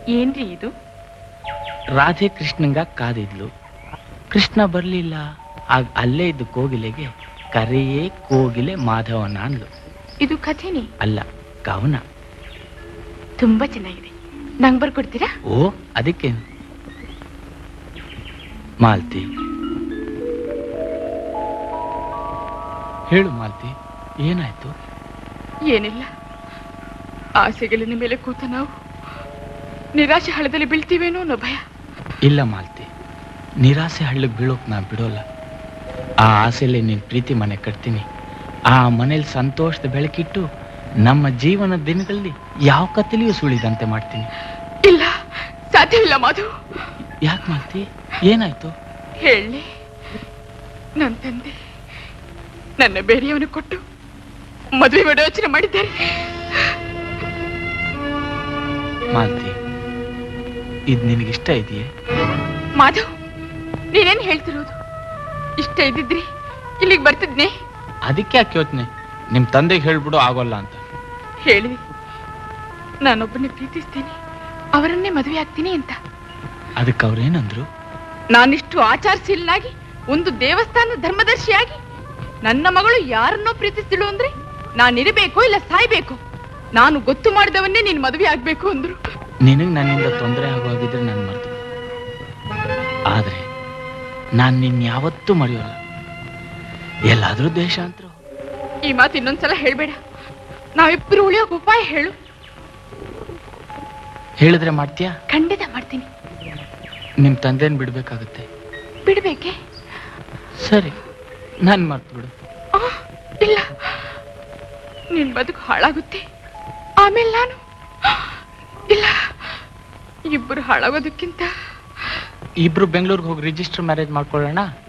ಏನ್ರಿ ಇದು ರಾಧೆ ಕೃಷ್ಣಂಗ ಕಾದಿದ್ಲು ಕೃಷ್ಣ ಬರ್ಲಿಲ್ಲ ಆಗ ಅಲ್ಲೇ ಇದ್ದು ಕೋಗಿಲೆಗೆ ಕರೆಯೇ ಕೋಗಿಲೆ ಮಾಧವನ ಅಂದ್ಲು ಇದು ಕಥೆನೇ ಅಲ್ಲ ಕವನ ತುಂಬಾ ಚೆನ್ನಾಗಿದೆ ನಂಗ್ ಬರ್ಕೊಡ್ತೀರಾ ಓ ಅದಕ್ಕೆ ಮಾಲ್ತಿ ಹೇಳು ಮಾಲ್ತಿ ಏನಾಯ್ತು ಏನಿಲ್ಲ ಆಸೆಗಳಿನ ಮೇಲೆ ಕೂತ ನಾವು ನಿರಾಶೆ ಹಳದಲ್ಲಿ ಬೀಳ್ತೀವೇನೋ ಅನ್ನೋ ಭಯ ಇಲ್ಲ ಮಾಲ್ತಿ ನಿರಾಸೆ ಹಳ್ಳಕ್ಕೆ ಬೀಳೋಕ್ ನಾ ಬಿಡೋಲ್ಲ ಆ ಆಸೆಯಲ್ಲಿ ನಿನ್ ಪ್ರೀತಿ ಮನೆ ಕಟ್ತೀನಿ ಆ ಮನೇಲಿ ಸಂತೋಷದ ಬೆಳಕಿಟ್ಟು ನಮ್ಮ ಜೀವನ ದಿನಗಳಲ್ಲಿ ಯಾವ ಕತ್ತಲೆಯೂ ಸುಳಿದಂತೆ ಮಾಡ್ತೀನಿ ಇಲ್ಲ ಸಾಧ್ಯವಿಲ್ಲ ಮಾಧು ಯಾಕೆ ಮಾಲ್ತಿ ಏನಾಯ್ತು ಹೇಳಿ ನನ್ನ ತಂದೆ ನನ್ನ ಬೇರೆಯವನು ಕೊಟ್ಟು ಮದುವೆ ಮಾಡೋ ಯೋಚನೆ ಮಾಡಿದ್ದಾರೆ ಮಾಲ್ತಿ ಇದು ನಿನಗಿಷ್ಟ ಇದೆಯೇ ಮಾಧವ್ ನೀನೇನ್ ಹೇಳ್ತಿರೋದು ಇಷ್ಟ ಇದ್ದಿದ್ರಿ ಇಲ್ಲಿಗೆ ಬರ್ತಿದ್ನೆ ಅದಕ್ಕೆ ಯಾಕೆ ಯೋಚನೆ ನಿಮ್ ತಂದೆಗೆ ಹೇಳ್ಬಿಡು ಆಗೋಲ್ಲ ಅಂತ ಹೇಳಿದೆ ನಾನೊಬ್ಬನೇ ಪ್ರೀತಿಸ್ತೀನಿ ಅವರನ್ನೇ ಮದುವೆ ಆಗ್ತೀನಿ ಅಂತ ಅದಕ್ಕೆ ಅವ್ರೇನಂದ್ರು ನಾನಿಷ್ಟು ಆಚಾರಶೀಲನಾಗಿ ಒಂದು ದೇವಸ್ಥಾನ ಧರ್ಮದರ್ಶಿಯಾಗಿ ನನ್ನ ಮಗಳು ಯಾರನ್ನೋ ಪ್ರೀತಿಸ್ತಿಳು ಅಂದ್ರೆ ನಾನಿರಬೇಕು ಇಲ್ಲ ಸಾಯ್ಬೇಕು ನಾನು ಗೊತ್ತು ಮಾಡಿದವನ್ನೇ ನೀನ್ ಮದುವೆ ಆಗ್ಬೇಕು ಅಂದ್ರು ನಿನಗೆ ನನ್ನಿಂದ ತೊಂದರೆ ಆಗೋಗಿದ್ರೆ ನಾನು ಮರ್ತು ಆದ್ರೆ ನಾನು ನಿನ್ ಯಾವತ್ತೂ ಮರೆಯೋಲ್ಲ ಎಲ್ಲಾದ್ರೂ ದೇಶಾಂತರ ಈ ಮಾತು ಇನ್ನೊಂದ್ಸಲ ಹೇಳ್ಬೇಡ ನಾವಿಬ್ಬರು ಉಳಿಯೋಕ್ ಉಪಾಯ ಹೇಳು ಹೇಳಿದ್ರೆ ಮಾಡ್ತೀಯಾ ಖಂಡಿತ ಮಾಡ್ತೀನಿ ನಿಮ್ ತಂದೆನ್ ಬಿಡ್ಬೇಕಾಗತ್ತೆ ಬಿಡ್ಬೇಕೆ ಸರಿ ನಾನ್ ಮರ್ತು ಬಿಡು ಆ, ಇಲ್ಲ ನಿನ್ ಬದುಕು ಹಾಳಾಗುತ್ತೆ ಆಮೇಲೆ ನಾನು ಇಲ್ಲ ಇಬ್ಬರು ಹಾಳಾಗೋದಕ್ಕಿಂತ ಇಬ್ರು ಬೆಂಗಳೂರಿಗೆ ಹೋಗಿ ರಿಜಿಸ್ಟರ್ ಮ್ಯಾರೇಜ್ ಮಾಡ್ಕೊಳ್ಳೋಣ